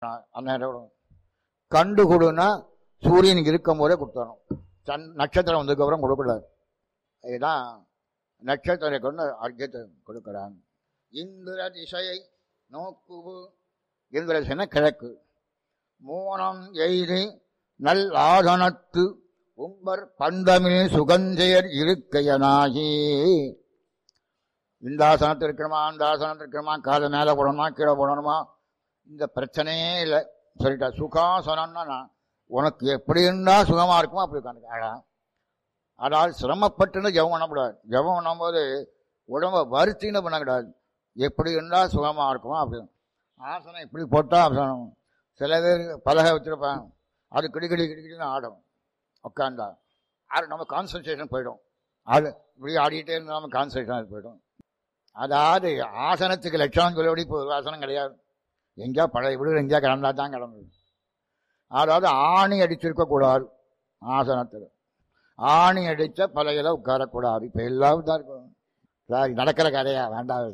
அந்நேரம் கண்டு கொடுன்னா சூரியன் இருக்கும் போதே கொடுத்தணும் சன் நட்சத்திரம் வந்ததுக்கப்புறம் கொடுக்கூடாது இதுதான் நட்சத்திரம் கொண்டு அர்க்கத்தை கொடுக்கிறான் இந்திர திசையை நோக்குவு இந்திர திசைனா கிழக்கு மூனம் எய்தி நல் ஆதனத்து உம்பர் பந்தமிழ் சுகஞ்செயர் இருக்கையனாகி இந்த ஆசனத்தில் இருக்கணுமா அந்த ஆசனத்தில் இருக்கணுமா காலை மேலே போடணுமா கீழே போடணுமா இந்த பிரச்சனையே இல்லை சொல்லிட்டா சுகாசனம்னா நான் உனக்கு எப்படி இருந்தால் சுகமாக இருக்குமோ அப்படி உட்காந்து அதாவது சிரமப்பட்டுன்னு ஜெபம் பண்ணக்கூடாது ஜெபம் பண்ணும்போது உடம்ப வருத்தின்னு பண்ணக்கூடாது எப்படி இருந்தால் சுகமாக இருக்குமோ அப்படி ஆசனம் இப்படி போட்டால் ஆசனம் சில பேர் பலகை வச்சுருப்பாங்க அது கிடி கிடி கிடி கிடின்னு ஆடும் உட்காந்தா அது நம்ம கான்சன்ட்ரேஷன் போயிடும் அது இப்படி ஆடிக்கிட்டே இருந்தால் நம்ம கான்சன்ட்ரேஷன் போயிடும் அதாவது ஆசனத்துக்கு லட்சணம் சொல்லபடி இப்போ ஒரு ஆசனம் கிடையாது எங்கேயா பழைய வீடு எங்கேயா கிடந்தா தான் கிடந்தது அதாவது ஆணி அடிச்சிருக்கக்கூடாது ஆசனத்தில் ஆணி அடித்த பலகையில் உட்காரக்கூடாது இப்போ எல்லாம் தான் இருக்கும் சார் நடக்கிற கதையா வேண்டாம்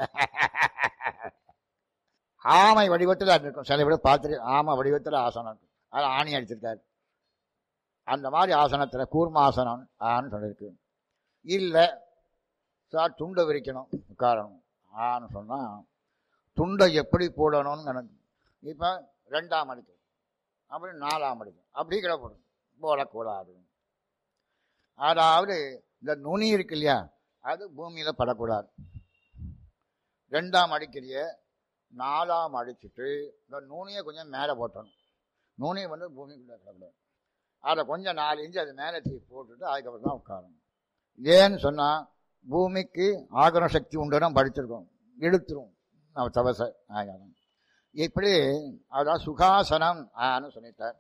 ஆமை வடிவத்தில் அது இருக்கும் சில பேர் பார்த்துட்டு ஆமை வடிவத்தில் ஆசனம் இருக்கும் அது ஆணி அடிச்சிருக்காரு அந்த மாதிரி ஆசனத்தில் கூர்மாசனம் ஆன்னு சொல்லியிருக்கு இல்லை சார் துண்டை விரிக்கணும் உட்காரணும் ஆன்னு சொன்னால் துண்டை எப்படி போடணும்னு எனக்கு இப்போ ரெண்டாம் அடிக்கும் அப்படி நாலாம் அடிக்கும் அப்படி கிடப்படும் போடக்கூடாது அதாவது இந்த நுனி இருக்கு இல்லையா அது பூமியில் படக்கூடாது ரெண்டாம் அடிக்கிறிய நாலாம் அடிச்சுட்டு இந்த நுனியை கொஞ்சம் மேலே போட்டணும் நுனி வந்து பூமிக்குள்ளே கிடக்கூடாது அதை கொஞ்சம் நாலு இன்ச்சு அது மேலே தூக்கி போட்டுட்டு அதுக்கப்புறம் தான் உட்காரணும் ஏன்னு சொன்னால் பூமிக்கு ஆகர சக்தி உண்டுன்னு படிச்சிருக்கோம் இழுத்துரும் நம்ம தவச ஆகணும் இப்படி அதான் சுகாசனம் ஆன்னு சொல்லிட்டார்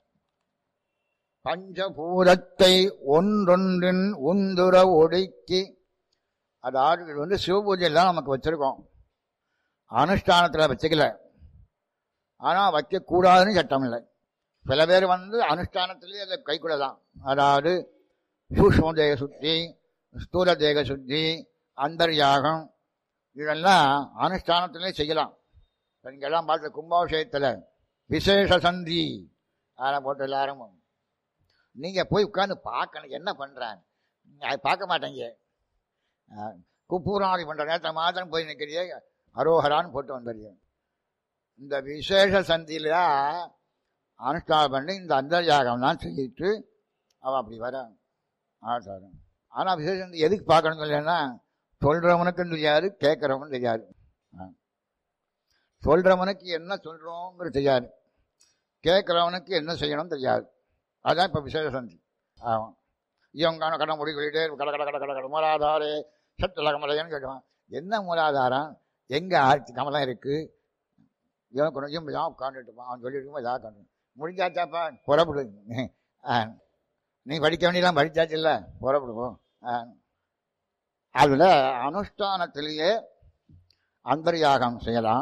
பஞ்சபூதத்தை ஒன்றொன்றின் உந்துர ஒடுக்கி அதாவது இது வந்து சிவபூஜையெல்லாம் நமக்கு வச்சிருக்கோம் அனுஷ்டானத்தில் வச்சுக்கல ஆனால் வைக்கக்கூடாதுன்னு சட்டம் இல்லை சில பேர் வந்து அனுஷ்டானத்திலேயே அதை கைக்கூடலாம் அதாவது சூஷ்ம தேக சுத்தி ஸ்தூல தேக சுத்தி அந்தர்யாகம் இதெல்லாம் அனுஷ்டானத்திலே செய்யலாம் நீங்கள்லாம் பார்த்த கும்பாபிஷேகத்தில் விசேஷ சந்தி அதெல்லாம் போட்டு எல்லாரும் நீங்கள் போய் உட்காந்து பார்க்கணும் என்ன பண்ணுறாங்க அதை பார்க்க மாட்டேங்க குப்பூராதி பண்ணுற நேரத்தை மாத்திரம் போய் நிற்கிறியே அரோஹரான்னு போட்டு வந்துடுங்க இந்த விசேஷ சந்தியில் அனுஷ்டானம் பண்ணி இந்த அந்தர்யாகம் தான் செய்யிட்டு அவன் அப்படி வர ஆட்டாரு ஆனால் விசேஷ சந்தி எதுக்கு பார்க்கணும் இல்லைன்னா சொல்கிறவனுக்கும் தெரியாது கேட்குறவனும் தெரியாது சொல்கிறவனுக்கு என்ன சொல்கிறோங்கிறது தெரியாது கேட்குறவனுக்கு என்ன செய்யணும் தெரியாது அதுதான் இப்போ விசேஷ சந்தி ஆமாம் இவங்க கடை முடி சொல்லிட்டு கட கட கட கட கட மூலாதாரே சட்டல கமலையன்னு கேட்குவான் என்ன மூலாதாரம் எங்கே ஆட்சி கமலம் இருக்குது இவன் கொஞ்சம் இப்படிதான் உட்காந்துட்டுப்பான் அவன் சொல்லிட்டு இருக்கும் இதாக உட்காந்து முடிஞ்சாச்சாப்பா புறப்படு நீ படிக்க வேண்டியலாம் படித்தாச்சு இல்லை புறப்படுவோம் அதில் அனுஷ்டானத்திலேயே அந்தர்யாகம் செய்யலாம்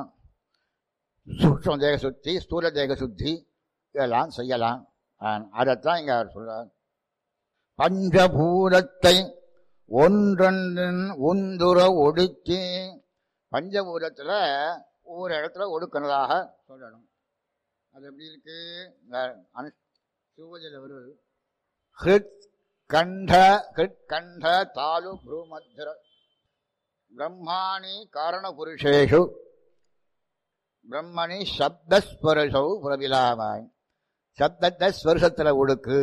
சூக்ஷம தேக சுத்தி ஸ்தூல தேக சுத்தி இதெல்லாம் செய்யலாம் அதைத்தான் இங்கே அவர் சொல்றார் பஞ்சபூதத்தை ஒன்றொன்றின் உந்துர ஒடுக்கி பஞ்சபூதத்தில் ஒவ்வொரு இடத்துல ஒடுக்கிறதாக சொல்லணும் அது எப்படி இருக்கு அனு சிவஜல வருவது ஹிருத் கண்ட ஹிருத் கண்ட தாலு ப்ரூமத்திர பிரம்மாணி காரண புருஷேஷு பிரம்மணி சப்தஸ்வரசௌ புரவிலாமாய் சப்தத்தை ஸ்வருஷத்தில் ஒடுக்கு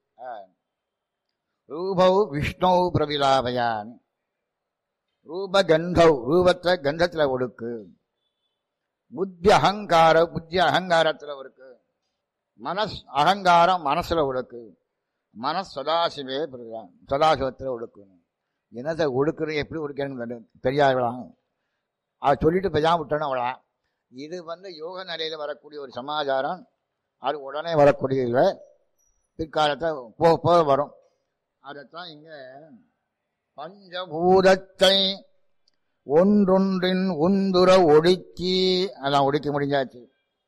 ரூபௌ விஷ்ணு பிரவிலாபயான் ரூப கந்தௌ ரூபத்தை கந்தத்தில் ஒடுக்கு புத்தி அகங்கார புத்தி அகங்காரத்தில் இருக்கு மனஸ் அகங்காரம் மனசுல ஒடுக்கு மனஸ் சதாசிவே சதாசிவத்தில் ஒடுக்கணும் என்னத்தை ஒடுக்குறது எப்படி ஒடுக்கணும் தெரியாதவளாம் அதை சொல்லிட்டு பெஜாம விட்டணும் அவளா இது வந்து யோக நிலையில் வரக்கூடிய ஒரு சமாச்சாரம் அது உடனே வரக்கூடியதில்லை பிற்காலத்தை போக போக வரும் அதைத்தான் இங்கே பஞ்சபூதத்தை ஒன்றொன்றின் உந்துர ஒடுக்கி அதான் ஒடுக்கி முடிஞ்சாச்சு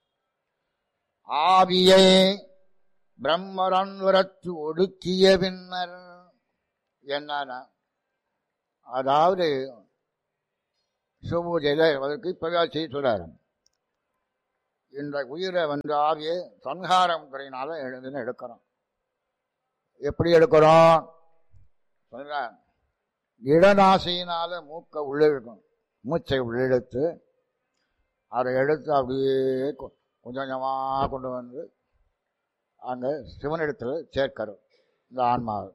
ஆவியை பிரம்மரன்வரத்து ஒடுக்கிய பின்னர் என்னன்னா அதாவது சிவபூஜையில் அதற்கு இப்பவே செய்ய சொல்றாரு இந்த உயிரை வந்து ஆவியை சங்கார முறையினால எழுதுன்னு எடுக்கிறோம் எப்படி எடுக்கிறோம் சொல்ற இடநாசியினால மூக்கை உள்ளிழுக்கும் மூச்சை உள்ளிழுத்து அதை எடுத்து அப்படியே கொ- கொஞ்சம் கொஞ்சமாக கொண்டு வந்து அங்கே சிவனிடத்தில் சேர்க்கிறோம் இந்த ஆன்மாவை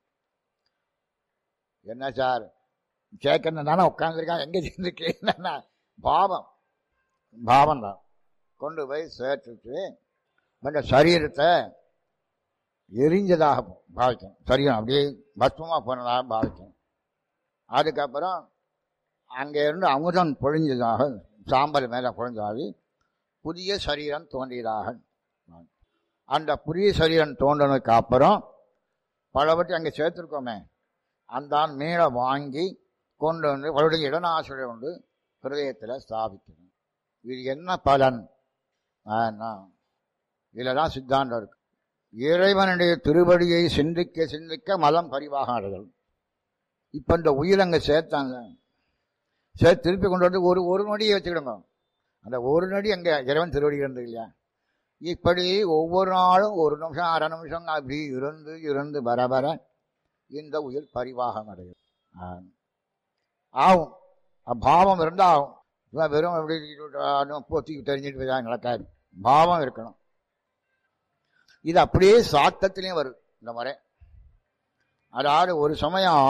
என்ன சார் சேர்க்கணும் தானே உட்காந்துருக்கான் எங்கே சேர்ந்துருக்கேன் பாவம் பாவம் தான் கொண்டு போய் சேர்த்துட்டு இந்த சரீரத்தை எரிஞ்சதாக பாவிக்கும் சரீரம் அப்படியே பஸ்மமாக போனதாக பாவிக்கும் அதுக்கப்புறம் அங்கே இருந்து அமுதம் பொழிஞ்சதாக சாம்பல் மேலே பொழிஞ்சாவி புதிய சரீரம் தோன்றியதாக அந்த புதிய சரீரம் தோன்றினதுக்கு அப்புறம் பலவற்றை அங்கே சேர்த்துருக்கோமே அந்த ஆள் மேலே வாங்கி கொண்டு வந்து மறுபடியும் இடநாசிரியை கொண்டு ஹிருதயத்தில் ஸ்தாபிக்கணும் இது என்ன பலன் ஆனா, இதில் தான் சித்தாந்தம் இருக்கு இறைவனுடைய திருவடியை சிந்திக்க சிந்திக்க மலம் பரிவாக அடைதல் இப்போ இந்த உயிர் அங்கே சேர்த்தாங்க சேர்த்து திருப்பி கொண்டு வந்து ஒரு ஒரு நொடியை வச்சுக்கிடுங்க அந்த ஒரு நொடி அங்கே இறைவன் திருவடி இருந்தது இல்லையா இப்படி ஒவ்வொரு நாளும் ஒரு நிமிஷம் அரை நிமிஷம் அப்படி இருந்து இருந்து வர வர இந்த உயிர் பரிவாகம் அடையும் ஆ. ஆகும் பாவம் இருந்தால் ஆகும் இவன் வெறும் எப்படி போத்திக்கு தெரிஞ்சுட்டு போய் நடக்காது பாவம் இருக்கணும் இது அப்படியே சாத்தத்திலையும் வரும் இந்த முறை அதாவது ஒரு சமயம்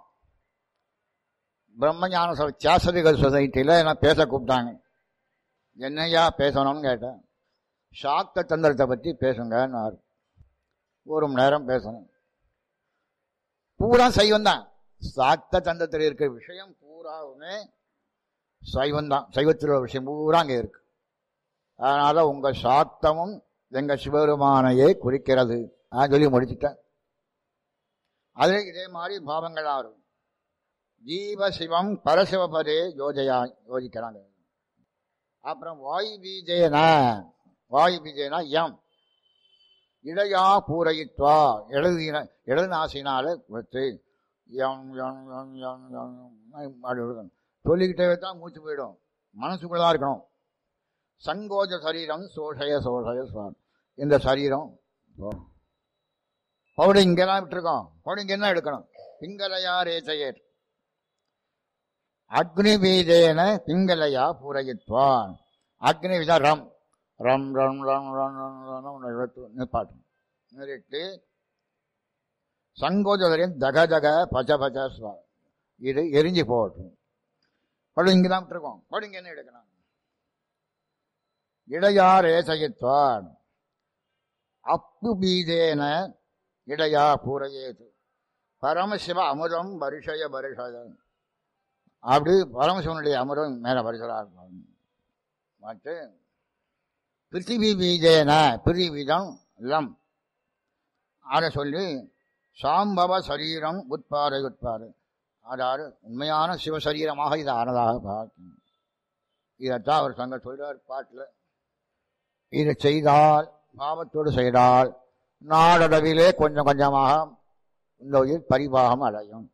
பிரம்மஞான சபை சாஸ்திரிகள் சொசைட்டியில் என்ன பேச கூப்பிட்டாங்க என்னையா பேசணும்னு கேட்டேன் சாக்த தந்திரத்தை பற்றி பேசுங்கன்னாரு ஒரு மணி நேரம் பேசணும் பூரா சைவம் தான் சாக்த தந்திரத்தில் இருக்கிற விஷயம் பூராவுமே சைவம் தான் சைவத்தில் உள்ள விஷயம் பூரா அங்கே இருக்கு அதனால உங்க சாத்தமும் எங்க சிவபெருமானையே குறிக்கிறது நான் சொல்லி முடிச்சுட்டேன் அதே இதே மாதிரி பாவங்களாக இருக்கும் ஜீவ சிவம் பரசிவபதே யோஜயா யோசிக்கிறாங்க அப்புறம் வாயு பீஜேன வாயு பீஜேனா எம் இடையா பூரையித்வா எழுதின எழுநாசினால வச்சு எம் எம் எம் எம் எம் அப்படி இருக்கணும் சொல்லிக்கிட்டே தான் மூச்சு போயிடும் மனசுக்குள்ள தான் இருக்கணும் சங்கோஜ சரீரம் சோஷய சோஷய சுவாமி இந்த சரீரம் பவுடை இங்கெல்லாம் விட்டுருக்கோம் பவுடை இங்க என்ன எடுக்கணும் பிங்கலையா ரேச்சையர் அக்னி பீஜேன பிங்கலையா பூரயித்வான் அக்னி விதா ரம் ரம் ரம் ரம் ரம் ரம் ரம் ரம் எடுத்து நிப்பாட்டும் நிறுத்தி சங்கோஜரின் தக தக பச்ச பச்ச சுவா இது எரிஞ்சு போகட்டும் படு இங்கே தான் விட்டுருக்கோம் படு இங்கே என்ன எடுக்கணும் இடையார் ஏசகித்வான் அப்பு பீஜேன இடையா பூரையேது பரமசிவ அமுதம் வருஷய வருஷய அப்படி பரமசிவனுடைய அமுதம் மேல வருஷரா இருக்கும் மற்ற பிருத்திவி பீஜேன பிரிவிதம் லம் அதை சொல்லி சாம்பவ சரீரம் உட்பாறை உட்பாறை அதாவது உண்மையான சிவசரீரமாக இது ஆனதாக பார்க்கணும் இதைத்தான் அவர் சங்க சொல்றார் பாட்டில் இதை செய்தால் பாவத்தோடு செய்தால் நாடளவிலே கொஞ்சம் கொஞ்சமாக இந்த உயிர் பரிபாகம் அடையும்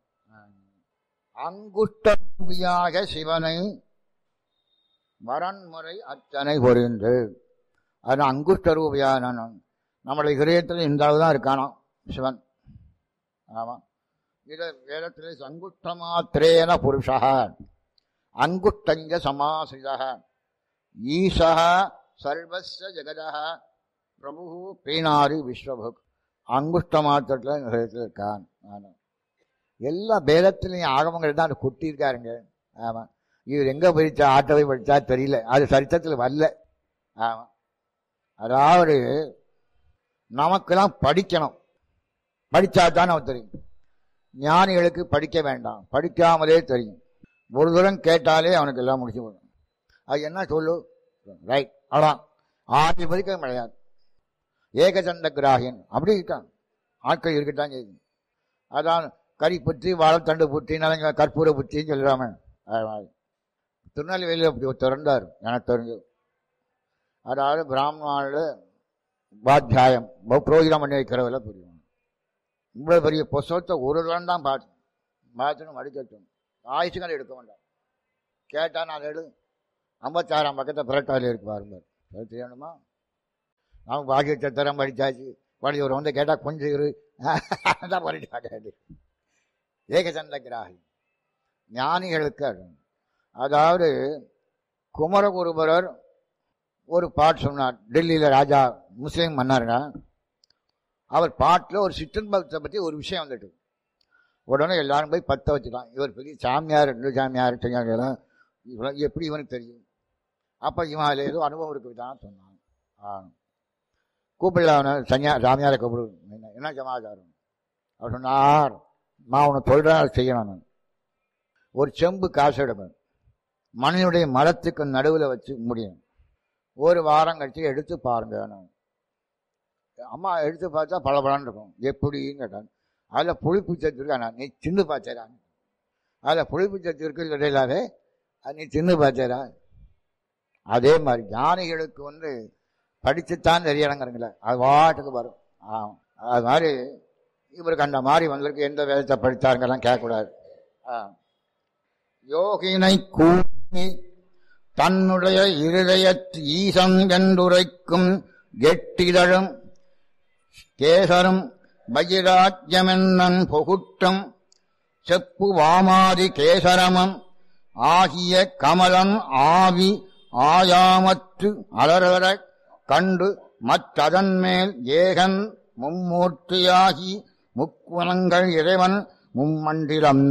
அங்குஷ்டரூபியாக சிவனை வரன்முறை அர்ச்சனை புரிந்து அது அங்குஷ்டரூபியான நம்மளுடைய இதயத்தில் இந்த அளவு தான் இருக்கானோ சிவன் ஆமாம் இதை வேதத்தில் சங்குஷ்ட மாத்திரேன புருஷா அங்குஷ்டஞ்ச சமாசிதா ஈசா சர்வஸ்ய ஜெகதா பிரபு பீனாரி விஸ்வபுக் அங்குஷ்ட மாத்திரத்தில் ஹிருதயத்தில் இருக்கான் ஆமாம் எல்லா பேதத்திலையும் ஆகமங்கள் தான் கொட்டியிருக்காருங்க ஆமாம் இவர் எங்கே படித்தா ஆட்டவை படித்தா தெரியல அது சரித்திரத்தில் வரல ஆமாம் அதாவது நமக்கெல்லாம் படிக்கணும் படித்தா தான் நமக்கு தெரியும் ஞானிகளுக்கு படிக்க வேண்டாம் படிக்காமலே தெரியும் ஒரு தூரம் கேட்டாலே அவனுக்கு எல்லாம் முடிச்சு போடும் அது என்ன சொல்லு ரைட் அவ்வளோதான் ஆதி மதிக்க கிடையாது ஏகச்சந்த கிராகியன் அப்படி இருக்கான் ஆட்கள் இருக்கத்தான் செய்யும் அதான் கறி புத்தி வாழைத்தண்டு புத்தி நலங்க கற்பூர புத்தின்னு சொல்லுறாம திருநெல்வேலியில் அப்படி ஒரு திறந்தார் எனக்கு தெரிஞ்சு அதாவது பிராமணாவில் உபாத்தியாயம் புரோகிதம் பண்ணி வைக்கிறவங்கள புரியும் இவ்வளோ பெரிய புஸ்தகத்தை ஒரு தரம் தான் பார்த்து பார்த்துன்னு மடிக்கட்டும் ஆயுசுகள் எடுக்க வேண்டாம் கேட்டால் நான் எடு ஐம்பத்தாறாம் பக்கத்தை புரட்டாவில் இருக்கு பாருங்க அது தெரியணுமா நாம் பாக்கிய சத்திரம் படித்தாச்சு வழியூர் வந்து கேட்டால் கொஞ்சம் இரு தான் படித்தாங்க ஏகசந்த கிராகி ஞானிகளுக்கு அது. அதாவது குமரகுருபரர் ஒரு பாட்டு சொன்னார் டெல்லியில் ராஜா முஸ்லீம் மன்னருங்க அவர் பாட்டில் ஒரு சிற்றன்பத்தை பற்றி ஒரு விஷயம் வந்துட்டு உடனே எல்லாரும் போய் பற்ற வச்சுட்டான் இவர் பெரிய சாமியார் ரெண்டு சாமியார் செய்யாங்கலாம் இவன் எப்படி இவனுக்கு தெரியும் அப்போ இவன் அதில் ஏதோ அனுபவம் இருக்கு தான் சொன்னான் ஆ கூப்பிடல அவனை சன்யா சாமியாரை கூப்பிடு என்ன என்ன சமாச்சாரம் அவர் சொன்னார் நான் உன்னை சொல்கிறேன் அதை செய்யணும் நான் ஒரு செம்பு காசு எடுப்பேன் மனிதனுடைய மரத்துக்கு நடுவில் வச்சு முடியும் ஒரு வாரம் கழிச்சு எடுத்து பாருங்க நான் அம்மா எடுத்து பார்த்தா பளபளன்னு இருக்கும் எப்படின்னு கேட்டான் அதில் புளிப்பு சத்து இருக்கா நீ தின்னு பார்த்தேரா அதில் புளிப்பு சத்து இருக்கு இடையிலாவே அது நீ தின்னு பார்த்தேரா அதே மாதிரி ஞானிகளுக்கு வந்து படிச்சுத்தான் தெரியணுங்கிறங்களே அது வாட்டுக்கு வரும் ஆ அது மாதிரி இவருக்கு அந்த மாதிரி வந்திருக்கு எந்த வேதத்தை படித்தாருங்கெல்லாம் கேட்கக்கூடாது ஆ யோகினை கூறி தன்னுடைய இருதயத் ஈசன் என்றுரைக்கும் கெட்டிதழும் கேசரும் பகிராஜ்யமென்னன் பொகுட்டம் செப்பு வாமாதி கேசரமம் ஆகிய கமலன் ஆவி ஆயாமற்று அலரர கண்டு மற்றதன் மேல் ஏகன் மும்மூர்த்தியாகி முக்குணங்கள் இறைவன் மும்மண்டிலம்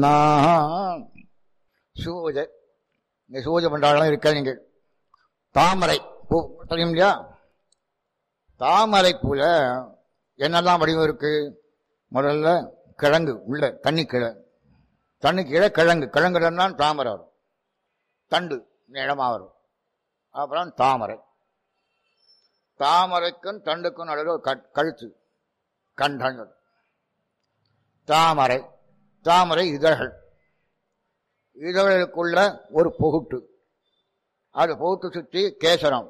சூஜை இந்த சூஜை பண்றாங்களாம் இருக்க நீங்கள் தாமரை பூ தெரியும் இல்லையா தாமரை பூல என்னெல்லாம் வடிவம் இருக்கு முதல்ல கிழங்கு உள்ள தண்ணி கிழ தண்ணி கீழே கிழங்கு கிழங்குலன்னா தாமரை வரும் தண்டு நிலமா வரும் அப்புறம் தாமரை தாமரைக்கும் தண்டுக்கும் நடுவில் ஒரு கட்- கழுத்து கண்டங்கள் தாமரை தாமரை இதழ்கள் இதழ்களுக்குள்ள ஒரு பொகுட்டு அது பொகுட்டு சுற்றி கேசரம்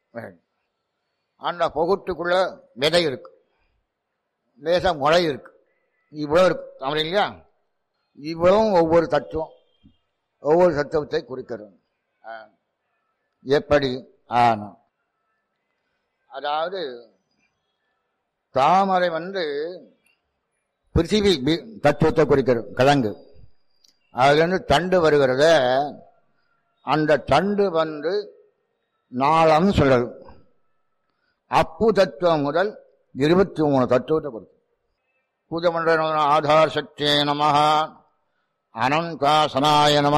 அந்த பொகுட்டுக்குள்ள விதை இருக்கு லேசா முளை இருக்கு இவ்வளவு இருக்கு தாமரை இல்லையா இவ்வளவும் ஒவ்வொரு தத்துவம் ஒவ்வொரு தத்துவத்தை குறிக்கிறது ஆ. எப்படி ஆனா அதாவது தாமரை வந்து பிருத்திவி பி- தத்துவத்தை குறிக்கிறது கிழங்கு அதுலேருந்து தண்டு வருகிறத அந்த தண்டு வந்து நாளம் சொல்றது அப்பு தத்துவம் முதல் இருபத்தி மூணு தத்துவத்தை கொடுக்கும் பூஜை பண்ற ஆதார் சக்தியே நம அனந்தாசனாய நம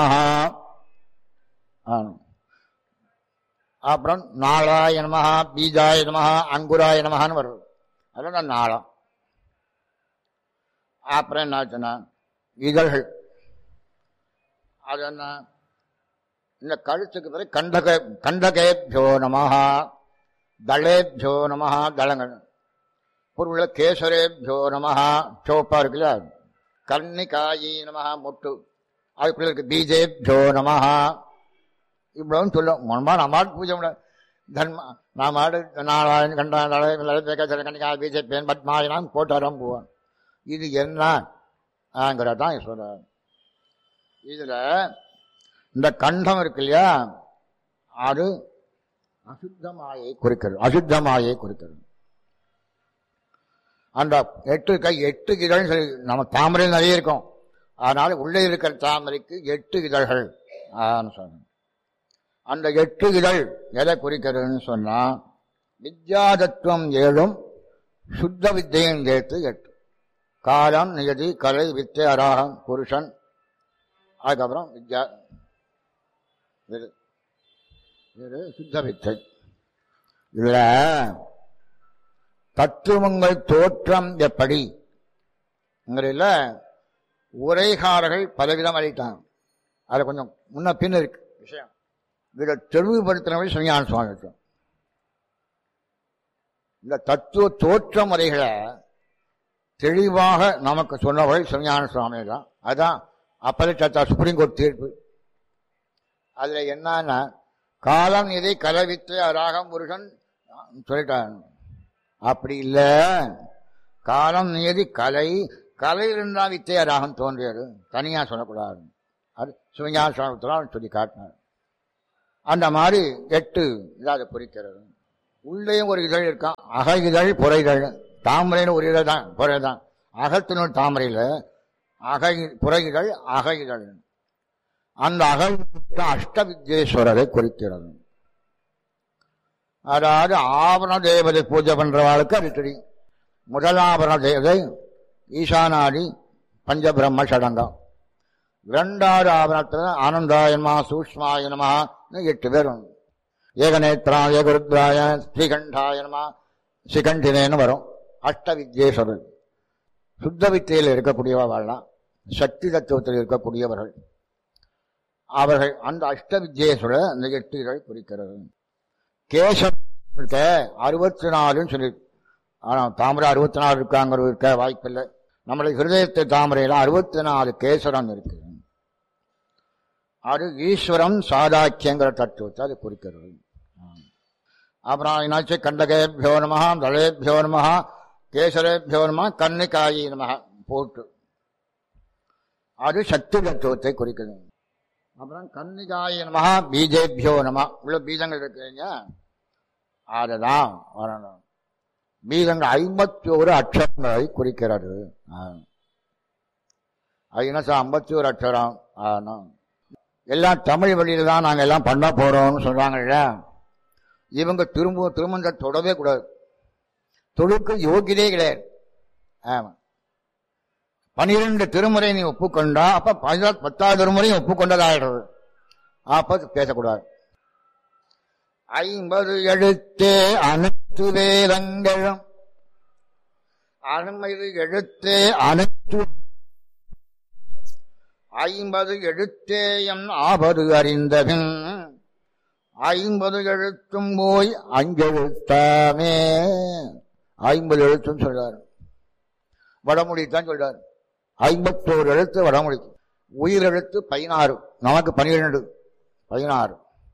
அப்புறம் நாளாய நம பீஜாய நம அங்குராய நமகான்னு வருது அதெல்லாம் நாளம் அப்புறம் என்னாச்சுன்னா இதழ்கள் அது என்ன இந்த கழுத்துக்கு பிறகு கண்டக கண்டகேபியோ நமஹ தளேபியோ நமஹ தளங்கள் பொருள கேசரேபியோ நமஹ சோப்பா இருக்குல்ல கர்ணிகாயி நமஹ முட்டு அதுக்குள்ள இருக்கு பீஜேபியோ நமஹ இவ்வளவு சொல்லும் மனமா நம்மாடு பூஜை பண்ண தர்ம நாமாடு நாளாயன் கண்டா கேசர கண்ணிகா பிஜேபி பத்மாயினாம் போட்டாரம் போவான் இது என்ன ஆங்கிறதான் சொல்றார் இதுல இந்த கண்டம் இருக்கு இல்லையா அது அசுத்தமாயை குறிக்கிறது அசுத்தமாயை குறிக்கிறது அந்த எட்டு கை எட்டு இதழ் சொல்லி நம்ம தாமரை நிறைய இருக்கும் அதனால உள்ளே இருக்கிற தாமரைக்கு எட்டு இதழ்கள் ஆன்னு சொன்னோம் அந்த எட்டு இதழ் எதை குறிக்கிறதுன்னு சொன்னா வித்யாதத்துவம் ஏழும் சுத்த வித்தையும் சேர்த்து எட்டு காலம் நியதி கலை வித்தை அராகம் புருஷன் அதுக்கப்புறம் வித்யா இது இது சுத்த வித்தை இதுல தத்துவங்கள் தோற்றம் எப்படி ங்கிறதுல உரைகாரர்கள் பலவிதம் அளித்தாங்க அது கொஞ்சம் முன்ன பின்ன இருக்கு விஷயம் இதை தெளிவுபடுத்தினவை சுஞான சுவாமி இருக்கும். இந்த தத்துவ தோற்ற முறைகளை தெளிவாக நமக்கு சொன்னவர்கள் சிவஞான சுவாமி தான் அதான் அப்பலை சத்தா சுப்ரீம் கோர்ட் தீர்ப்பு அதுல என்னன்னா காலம் இதை கலவித்து ராகம் முருகன் சொல்லிட்டாங்க அப்படி இல்ல காலம் நியதி கலை கலையிலிருந்தா வித்தைய ராகம் தோன்றியது தனியா சொல்லக்கூடாது அது சிவஞான சுவாமி சொல்லி காட்டினார் அந்த மாதிரி எட்டு இதை குறிக்கிறது உள்ளேயும் ஒரு இதழ் இருக்கான் அக இதழ் புற இதழ் தாமரைன்னு ஒரு இதழ் தான் புற தான் அகத்தினுள் தாமரையில் அக புற இதழ் அக இதழ் அந்த அக அஷ்டவித்யேஸ்வரரை குறிக்கிறது அதாவது ஆவரண தேவதை பூஜை பண்றவாளுக்கு அது தெரியும் முதலாவரண தேவதை ஈசானாதி பஞ்சபிரம்ம சடங்கம் இரண்டாவது ஆவரணத்தில் ஆனந்தாயனமா சூஷ்மாயனமா எட்டு பேர் வரும் ஏகநேத்ராய குருத்ராய ஸ்ரீகண்டாயனமா சிகண்டினேன்னு வரும் அஷ்ட வித்யேஸ்வரர் சுத்த வித்தையில் இருக்கக்கூடியவர்கள்லாம் சக்தி தத்துவத்தில் இருக்கக்கூடியவர்கள் அவர்கள் அந்த அஷ்ட வித்யேஸ்வரர் அந்த எட்டு இதழ் குறிக்கிறது கேசம் இருக்க அறுபத்தி நாலுன்னு சொல்லி ஆனால் தாமரை அறுபத்தி நாலு இருக்காங்கிறது இருக்க வாய்ப்பில்லை நம்முடைய ஹிருதயத்தை தாமரையில் அறுபத்தி நாலு கேசரம் இருக்கு அது ஈஸ்வரம் சாதாக்கியங்கிற தத்துவத்தை அது குறிக்கிறது அப்புறம் என்னாச்சு கண்டகேபியோ நம தளேபியோ நம கேசரேபியோ நம கன்னிகாயி நம போட்டு அது சக்தி தத்துவத்தை குறிக்கிறது அப்புறம் கன்னிகாய நம பீஜேபியோ நம உள்ள பீஜங்கள் இருக்குங்க அதுதான் வரணும் பீஜங்கள் ஐம்பத்தி ஒரு அக்ஷரங்களை குறிக்கிறது அது என்ன சார் ஐம்பத்தி ஒரு அக்ஷரம் ஆனா எல்லாம் தமிழ் வழியில தான் நாங்கள் எல்லாம் பண்ண போறோம்னு சொல்றாங்கல்ல இவங்க திரும்ப திருமணத்தை தொடவே கூடாது தொழுக்கு யோகியதே கிடையாது ஆமா பனிரெண்டு திருமுறை நீ ஒப்புக்கொண்டா அப்ப பதினாறு பத்தாவது திருமுறையும் ஒப்புக்கொண்டதாயிடுறது அப்ப பேசக்கூடாது ஐம்பது எழுத்தே அனைத்து வேதங்களும் அனுமதி எழுத்தே அனைத்து ஐம்பது எழுத்தேயம் ஆபது அறிந்தபின் ஐம்பது எழுத்தும் போய் அஞ்செழுத்தாமே ஐம்பது எழுத்தும் சொல்றாரு வடமொழித்தான் சொல்றாரு ஐம்பத்தோரு எழுத்து வடமொழி உயிரெழுத்து பதினாறு நமக்கு பனிரெண்டு பதினாறு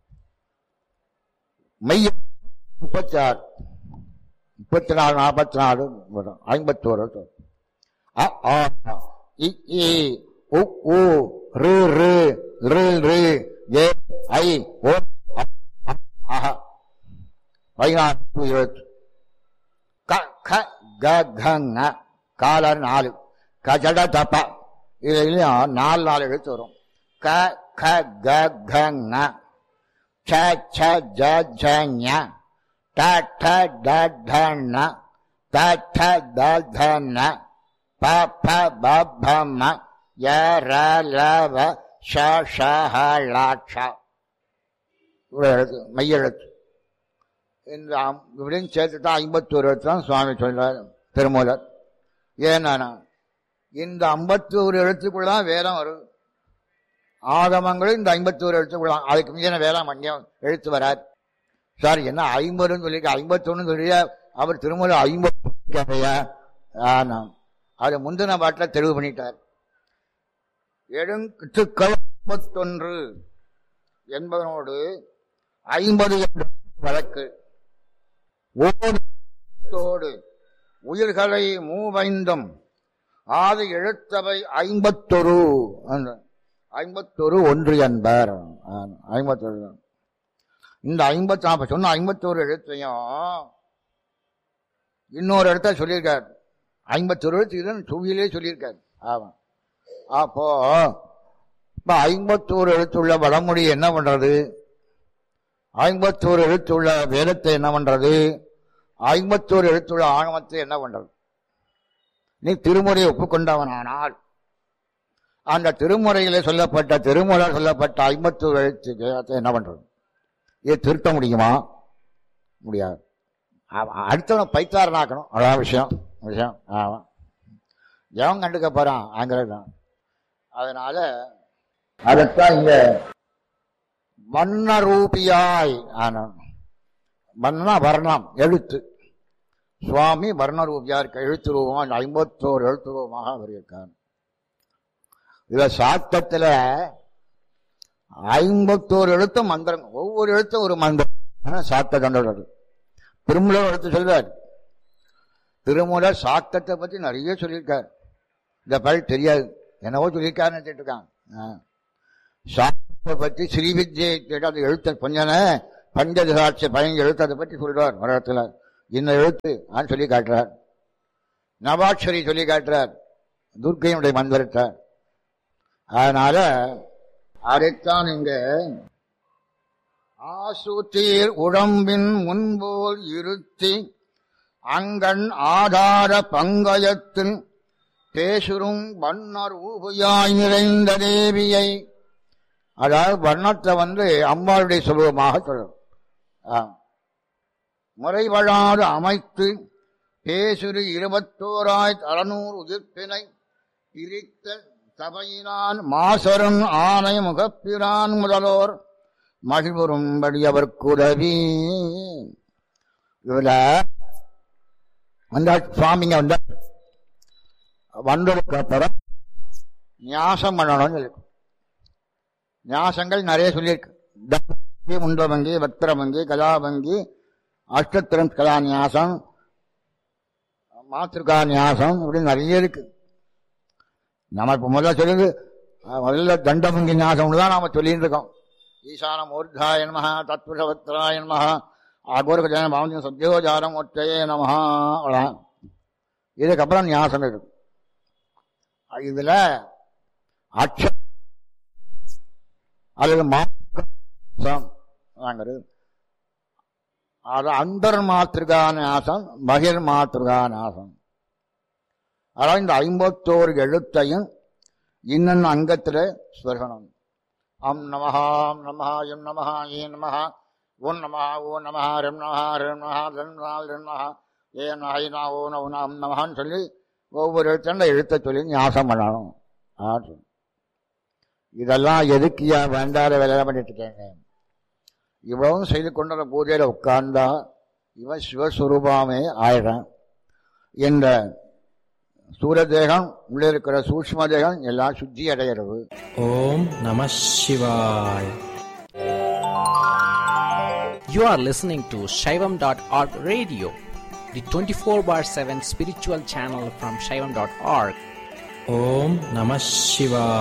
மெய்ய முப்பத்தி ஆறு முப்பத்தி நாலு நாற்பத்தி நாலு வரும் ஐம்பத்தோரு எழுத்து அ, ஆ, இ, ஈ, உ, ஊ, ரு, ரு, ரு, ரு, ஏ, ஐ, ஓ, அ, அ, அஹ. பதினாறு எழுத்து க, க, க, க, ங. காலர் நாலு கஜட தப்ப இதுலயும் நாலு நாலு எழுத்து வரும் க க க க ங ச ச ஜ ஜ ஞ ட ட ட ட ந த ட த த ந ப ப ப ப ம ய ர ல வ ஷ ஷ ஹ ல ஷ இவ்வளவு எழுத்து மைய எழுத்து இந்த அம்- இப்படின்னு சேர்த்து தான் ஐம்பத்தோரு எழுத்து தான் சுவாமி சொல்றார் திருமூலர் ஏன்னா இந்த ஐம்பத்தி ஒரு எழுத்துக்குள்ளதான் வேதம் வரும் ஆகமங்களும் இந்த ஐம்பத்தி ஒரு எழுத்துக்குள்ள அதுக்கு மீதின வேதம் அங்கேயும் எழுத்து வராது சார் என்ன ஐம்பதுன்னு சொல்லி ஐம்பத்தொன்னு சொல்லி அவர் திருமூல ஐம்பது ஆனாம் அது முந்தின பாட்டில் தெளிவு பண்ணிட்டார் எழுத்துக்கள் ஐம்பத்தொன்று என்பதனோடு ஐம்பது என்ற வழக்கு ஓடு உயிர்களை மூவைந்தும் ஆதி எழுத்தவை ஐம்பத்தொரு அந்த ஐம்பத்தொரு ஒன்று என்பர் ஆம், ஐம்பத்தொரு இந்த ஐம்பத்தி அப்ப சொன்ன ஐம்பத்தோரு எழுத்தையும் இன்னொரு இடத்த சொல்லியிருக்கார் ஐம்பத்தொரு எழுத்து இதுன்னு சுவியிலே சொல்லியிருக்கார் ஆமா அப்போ இப்ப ஐம்பத்தோரு எழுத்துள்ள வடமொழி என்ன பண்றது ஐம்பத்தோரு எழுத்துள்ள வேதத்தை என்ன பண்றது ஐம்பத்தோரு எழுத்துள்ள ஆணவத்தை என்ன பண்றது நீ திருமுறையை ஒப்புக்கொண்டவனானால் அந்த திருமுறையிலே சொல்லப்பட்ட திருமுறையில் சொல்லப்பட்ட ஐம்பத்தோரு எழுத்து வேதத்தை என்ன பண்றது இதை திருத்த முடியுமா முடியாது அவ- அடுத்தவனை பைத்தாரனாக்கணும் அதான் விஷயம் விஷயம் ஆமா எவன் கண்டுக்க போறான் ஆங்கிலம் அதனால அதைத்தான் இங்க வண்ணரூபியாய் ஆனான் வண்ணா வர்ணம் எழுத்து சுவாமி வர்ணரூபியா இருக்க எழுத்து ரூபமா இந்த ஐம்பத்தோரு எழுத்து ரூபமாக அவர் இருக்கார் இதுல சாத்தத்துல ஐம்பத்தோரு எழுத்தும் மந்திரம் ஒவ்வொரு எழுத்தும் ஒரு மந்திரம் ஆனா சாத்த கண்டது திருமூலர் எடுத்து சொல்வார் திருமூலர் சாத்தத்தை பத்தி நிறைய சொல்லியிருக்கார் இந்த பழி தெரியாது என்னவோ சொல்லியிருக்காருன்னு நினைச்சிட்டு இருக்கான் ஆ. சாத்தத்தை பத்தி ஸ்ரீவித்யை கேட்டு அந்த எழுத்த கொஞ்சன பஞ்சதசாட்சி பதினஞ்சு எழுத்து அதை பற்றி சொல்றார் மரத்தில் இந்த எழுத்து ஆன்னு சொல்லி காட்டுறார் நவாட்சரி சொல்லி காட்டுறார் துர்க்கையினுடைய மந்திரத்தை அதனால அதைத்தான் இங்க ஆசுத்தீர் உடம்பின் முன்போல் இருத்தி அங்கண் ஆதார பங்கயத்தில் பேசுறும் வண்ணர் ஊபுயாய் நிறைந்த தேவியை அதாவது வர்ணத்தை வந்து அம்பாளுடைய சுலபமாக சொல்லணும் ஆ. முறைவழாது அமைத்து பேசுரு இருபத்தோராய் அறநூறு உதிர்ப்பினை பிரித்த சபையினான் மாசரன் ஆணை முகப்பிரான் முதலோர் மகிழ்வுறும்படி அவர்க்குதவி இதுல வந்தா சுவாமிங்க வந்த வந்ததுக்கு அப்புறம் ஞாசம் பண்ணணும்னு இருக்கு ஞாசங்கள் நிறைய சொல்லியிருக்கு தம்பங்கி முண்டபங்கி வக்திரபங்கி கலாபங்கி அஷ்டத்திரம் கலா ஞாசம் மாத்திருக்கா ஞாசம் இப்படி நிறைய இருக்கு நம்ம இப்ப முதல்ல சொல்லுது அஹ், முதல்ல தண்டபங்கி ஞாசம்னு தான் நாம சொல்லிட்டு இருக்கோம் ஈசான மூர்தாய நம தத்புஷவத்ராய நம அகோரகஜன பாவந்தியம் சத்யோஜாரம் ஒற்றையே நம அவ்வளோதான் இதுக்கப்புறம் ஞாசம் இருக்கு இதுல அக்ஷ அல்லது மாசம் வாங்குறது அது அந்தர் மாத்திருகா நாசம் பகிர் மாத்திருகா நாசம் அதாவது இந்த ஐம்பத்தோரு எழுத்தையும் இன்னொன்று அங்கத்தில் ஸ்வர்கணம் அம் நமஹா அம் நமஹா எம் நமஹா ஏ நமஹா ஓம் நமஹா ஓ நமஹா ரெம் நமஹா ரெம் நமஹா ரெம் நமஹா ரெம் நமஹா ஏ நாயினா ஓ நவுனா அம் நமஹான்னு சொல்லி ஒவ்வொரு எழுத்தண்ட எழுத்தை சொல்லி ஞாசம் பண்ணணும் ஆட்டு இதெல்லாம் எதுக்கியா வேண்டாத வேலை பண்ணிட்டு இருக்கேங்க இவ்வளவும் செய்து கொண்ட பூஜையில உட்கார்ந்தா இவன் சிவஸ்வரூபமே ஆயிடுறான் என்ற சூரதேகம் உள்ளே இருக்கிற சூக்ஷ்ம தேகம் எல்லாம் சுத்தி அடைகிறது ஓம் நம சிவாய் You are listening to Shaivam.org radio, the 24 bar 7 spiritual channel from Shaivam.org. ஓம் நம சிவாய்